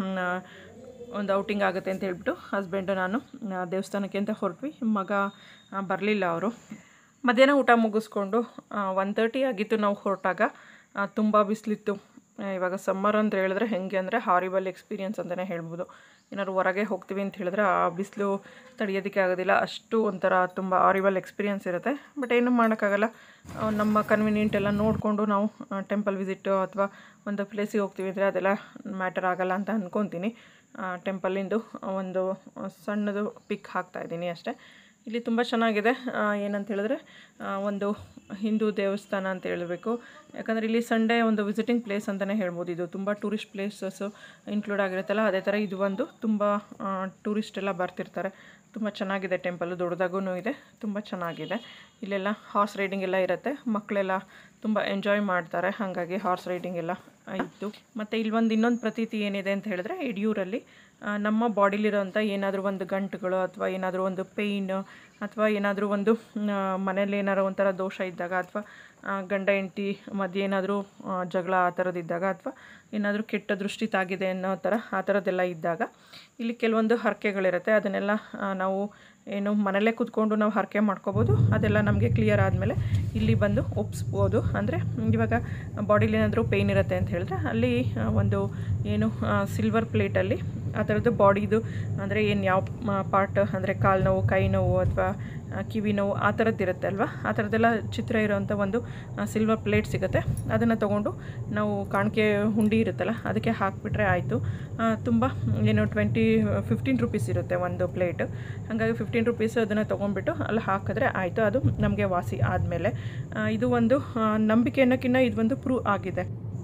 [SPEAKER 1] ಒಂದು ಔಟಿಂಗ್ ಆಗುತ್ತೆ ಅಂತ ಹೇಳ್ಬಿಟ್ಟು ಹಸ್ಬೆಂಡು ನಾನು ಆ, ದೇವಸ್ಥಾನಕ್ಕೆ ಅಂತ ಹೊರಟ್ವಿ ಮಗ ಬರಲಿಲ್ಲ ಅವರು ಮಧ್ಯಾಹ್ನ ಊಟ ಮುಗಿಸ್ಕೊಂಡು ಒನ್ ತರ್ಟಿ ಆಗಿತ್ತು ನಾವು ಹೊರಟಾಗ ತುಂಬ ಬಿಸಿಲಿತ್ತು ಇವಾಗ ಸಮ್ಮರ್ ಅಂತ ಹೇಳಿದ್ರೆ ಹೆಂಗೆ ಅಂದರೆ ಹಾರಿಬಲ್ ಎಕ್ಸ್ಪೀರಿಯನ್ಸ್ ಅಂತಲೇ ಹೇಳ್ಬೋದು ಏನಾದ್ರು ಹೊರಗೆ ಹೋಗ್ತೀವಿ ಅಂತ ಹೇಳಿದ್ರೆ ಆ ಬಿಸಿಲು ತಡೆಯೋದಕ್ಕೆ ಆಗೋದಿಲ್ಲ ಅಷ್ಟು ಒಂಥರ ತುಂಬ ಹಾರಿಬಲ್ ಎಕ್ಸ್ಪೀರಿಯನ್ಸ್ ಇರುತ್ತೆ ಬಟ್ ಏನು ಮಾಡೋಕ್ಕಾಗಲ್ಲ ಆ, ನಮ್ಮ ಕನ್ವಿನಿಯೆಂಟ್ ಎಲ್ಲ ನೋಡಿಕೊಂಡು ನಾವು ಟೆಂಪಲ್ ವಿಸಿಟ್ಟು ಅಥವಾ ಒಂದು ಪ್ಲೇಸಿಗೆ ಹೋಗ್ತೀವಿ ಅಂದರೆ ಅದೆಲ್ಲ ಮ್ಯಾಟರ್ ಆಗಲ್ಲ ಅಂತ ಅಂದ್ಕೊತೀನಿ ಟೆಂಪಲಿಂದು ಒಂದು ಸಣ್ಣದು ಪಿಕ್ ಹಾಕ್ತಾ ಇದ್ದೀನಿ ಅಷ್ಟೇ ಇಲ್ಲಿ ತುಂಬ ಚೆನ್ನಾಗಿದೆ ಆ, ಏನಂತ ಹೇಳಿದ್ರೆ ಆ, ಒಂದು ಹಿಂದೂ ದೇವಸ್ಥಾನ ಅಂತ ಹೇಳಬೇಕು ಯಾಕಂದರೆ ಇಲ್ಲಿ ಸಂಡೇ ಒಂದು ವಿಸಿಟಿಂಗ್ ಪ್ಲೇಸ್ ಅಂತಲೇ ಹೇಳ್ಬೋದು ಇದು ತುಂಬ ಟೂರಿಸ್ಟ್ ಪ್ಲೇಸಸ್ಸು ಇನ್ಕ್ಲೂಡ್ ಆಗಿರುತ್ತಲ್ಲ ಅದೇ ಥರ ಇದು ಒಂದು ತುಂಬ ಟೂರಿಸ್ಟ್ ಎಲ್ಲ ಬರ್ತಿರ್ತಾರೆ ತುಂಬ ಚೆನ್ನಾಗಿದೆ ಟೆಂಪಲ್ ದೊಡ್ಡದಾಗೂ ಇದೆ ತುಂಬ ಚೆನ್ನಾಗಿದೆ ಇಲ್ಲೆಲ್ಲ ಹಾರ್ಸ್ ರೈಡಿಂಗ್ ಎಲ್ಲ ಇರುತ್ತೆ ಮಕ್ಕಳೆಲ್ಲ ತುಂಬ ಎಂಜಾಯ್ ಮಾಡ್ತಾರೆ ಹಾಗಾಗಿ ಹಾರ್ಸ್ ರೈಡಿಂಗ್ ಎಲ್ಲ ಇತ್ತು ಮತ್ತು ಇಲ್ಲಿ ಒಂದು ಇನ್ನೊಂದು ಪ್ರತೀತಿ ಏನಿದೆ ಅಂತ ಹೇಳಿದ್ರೆ ಯಡಿಯೂರಲ್ಲಿ ಆ, ನಮ್ಮ ಬಾಡಿಲಿರೋಂಥ ಏನಾದರೂ ಒಂದು ಗಂಟುಗಳು ಅಥವಾ ಏನಾದರೂ ಒಂದು ಪೇಯ್ನ್ ಅಥವಾ ಏನಾದರೂ ಒಂದು ಮನೇಲಿ ಏನಾದ್ರು ಒಂಥರ ದೋಷ ಇದ್ದಾಗ ಅಥವಾ ಗಂಡ ಹೆಂಡತಿ ಮಧ್ಯೆ ಏನಾದರೂ ಜಗಳ ಆ ಥರದ್ದಿದ್ದಾಗ ಅಥವಾ ಏನಾದರೂ ಕೆಟ್ಟ ದೃಷ್ಟಿ ತಾಗಿದೆ ಅನ್ನೋ ಥರ ಆ ಥರದ್ದೆಲ್ಲ ಇದ್ದಾಗ ಇಲ್ಲಿ ಕೆಲವೊಂದು ಹರಕೆಗಳಿರುತ್ತೆ ಅದನ್ನೆಲ್ಲ ಆ, ನಾವು ಏನು ಮನೆಯಲ್ಲೇ ಕೂತ್ಕೊಂಡು ನಾವು ಹರಕೆ ಮಾಡ್ಕೋಬೋದು ಅದೆಲ್ಲ ನಮಗೆ ಕ್ಲಿಯರ್ ಆದಮೇಲೆ ಇಲ್ಲಿ ಬಂದು ಒಪ್ಸ್ಬೋದು ಅಂದರೆ ಇವಾಗ ಬಾಡಿಲಿ ಏನಾದರೂ ಪೇಯ್ನ್ ಇರುತ್ತೆ ಅಂತ ಹೇಳಿದ್ರೆ ಅಲ್ಲಿ ಆ, ಒಂದು ಏನು ಸಿಲ್ವರ್ ಪ್ಲೇಟಲ್ಲಿ ಆ ಥರದ್ದು ಬಾಡಿದು ಅಂದರೆ ಏನು ಯಾವ ಪಾರ್ಟ್ ಅಂದರೆ ಕಾಲು ನೋವು ಕೈ ನೋವು ಅಥವಾ ಕಿವಿ ನೋವು ಆ ಥರದ್ದು ಇರುತ್ತೆ ಅಲ್ವಾ ಆ ಥರದ್ದೆಲ್ಲ ಚಿತ್ರ ಇರೋವಂಥ ಒಂದು ಸಿಲ್ವರ್ ಪ್ಲೇಟ್ ಸಿಗುತ್ತೆ ಅದನ್ನು ತೊಗೊಂಡು ನಾವು ಕಾಣಿಕೆ ಹುಂಡಿ ಇರುತ್ತಲ್ಲ ಅದಕ್ಕೆ ಹಾಕಿಬಿಟ್ರೆ ಆಯಿತು ತುಂಬ ಏನು ಟ್ವೆಂಟಿ ಫಿಫ್ಟೀನ್ ರುಪೀಸ್ ಇರುತ್ತೆ ಒಂದು ಪ್ಲೇಟ್ ಹಾಗಾಗಿ ಫಿಫ್ಟೀನ್ ರುಪೀಸ್ ಅದನ್ನು ತೊಗೊಂಡ್ಬಿಟ್ಟು ಅಲ್ಲಿ ಹಾಕಿದ್ರೆ ಆಯಿತು ಅದು ನಮಗೆ ವಾಸಿ ಆದಮೇಲೆ ಇದು ಒಂದು ಆ, ನಂಬಿಕೆ ಅನ್ನೋಕ್ಕಿಂತ ಇದು ಒಂದು ಪ್ರೂವ್ ಆಗಿದೆ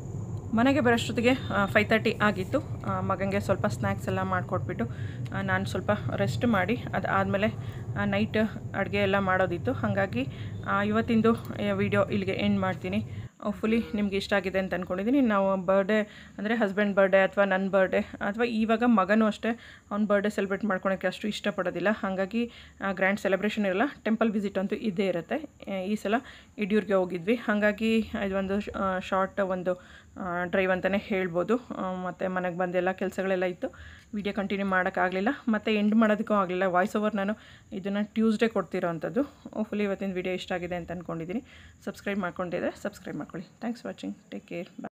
[SPEAKER 1] ಮನೆಗೆ ಬರೋಷ್ಟೊತ್ತಿಗೆ ಫೈವ್ ತರ್ಟಿ ಆಗಿತ್ತು ಆ, ಮಗನಿಗೆ ಸ್ವಲ್ಪ ಸ್ನ್ಯಾಕ್ಸ್ ಎಲ್ಲ ಮಾಡಿಕೊಟ್ಬಿಟ್ಟು ನಾನು ಸ್ವಲ್ಪ ರೆಸ್ಟ್ ಮಾಡಿ ಅದು ಆದಮೇಲೆ ನೈಟ್ ಅಡುಗೆ ಎಲ್ಲ ಮಾಡೋದಿತ್ತು ಹಾಗಾಗಿ ಆ, ಇವತ್ತಿಂದು ವಿಡಿಯೋ ಇಲ್ಲಿಗೆ ಎಂಡ್ ಮಾಡ್ತೀನಿ ಫುಲಿ ನಿಮ್ಗೆ ಇಷ್ಟ ಆಗಿದೆ ಅಂತ ಅಂದ್ಕೊಂಡಿದ್ದೀನಿ ನಾವು ಬರ್ಡೇ ಅಂದರೆ ಹಸ್ಬೆಂಡ್ ಬರ್ಡೇ ಅಥವಾ ನನ್ನ ಬರ್ಡೇ ಅಥವಾ ಇವಾಗ ಮಗನೂ ಅಷ್ಟೇ ಅವ್ನ ಬರ್ಡೇ ಸೆಲೆಬ್ರೇಟ್ ಮಾಡ್ಕೊಳಕ್ಕೆ ಅಷ್ಟು ಇಷ್ಟಪಡೋದಿಲ್ಲ ಹಾಗಾಗಿ ಗ್ರ್ಯಾಂಡ್ ಸೆಲೆಬ್ರೇಷನ್ ಇರಲ್ಲ ಟೆಂಪಲ್ ವಿಸಿಟ್ ಅಂತೂ ಇದ್ದೇ ಇರುತ್ತೆ ಆ, ಈ ಸಲ ಯಡಿಯೂರ್ಗೆ ಹೋಗಿದ್ವಿ ಹಾಗಾಗಿ ಇದೊಂದು ಶಾರ್ಟ್ ಒಂದು ಡ್ರೈವ್ ಅಂತಲೇ ಹೇಳ್ಬೋದು ಮತ್ತು ಮನೆಗೆ ಬಂದೆಲ್ಲ ಕೆಲಸಗಳೆಲ್ಲ ಇತ್ತು ವಿಡಿಯೋ ಕಂಟಿನ್ಯೂ ಮಾಡೋಕ್ಕಾಗಲಿಲ್ಲ ಮತ್ತು ಎಂಡ್ ಮಾಡೋದಕ್ಕೂ ಆಗಲಿಲ್ಲ ವಾಯ್ಸ್ ಓವರ್ ನಾನು ಇದನ್ನು ಟ್ಯೂಸ್ಡೇ ಕೊಡ್ತಿರೋ ಅಂಥದ್ದು ಹೋಪ್ಫುಲಿ ಇವತ್ತಿನ ವಿಡಿಯೋ ಇಷ್ಟ ಆಗಿದೆ ಅಂತ ಅಂದ್ಕೊಂಡಿದ್ದೀನಿ ಸಬ್ಸ್ಕ್ರೈಬ್ ಮಾಡ್ಕೊಂಡಿದ್ರೆ ಸಬ್ಸ್ಕ್ರೈಬ್ ಮಾಡ್ಕೊಳ್ಳಿ ಥ್ಯಾಂಕ್ಸ್ ವಾಚಿಂಗ್ ಟೇಕ್ ಕೇರ್ ಬಾಯ್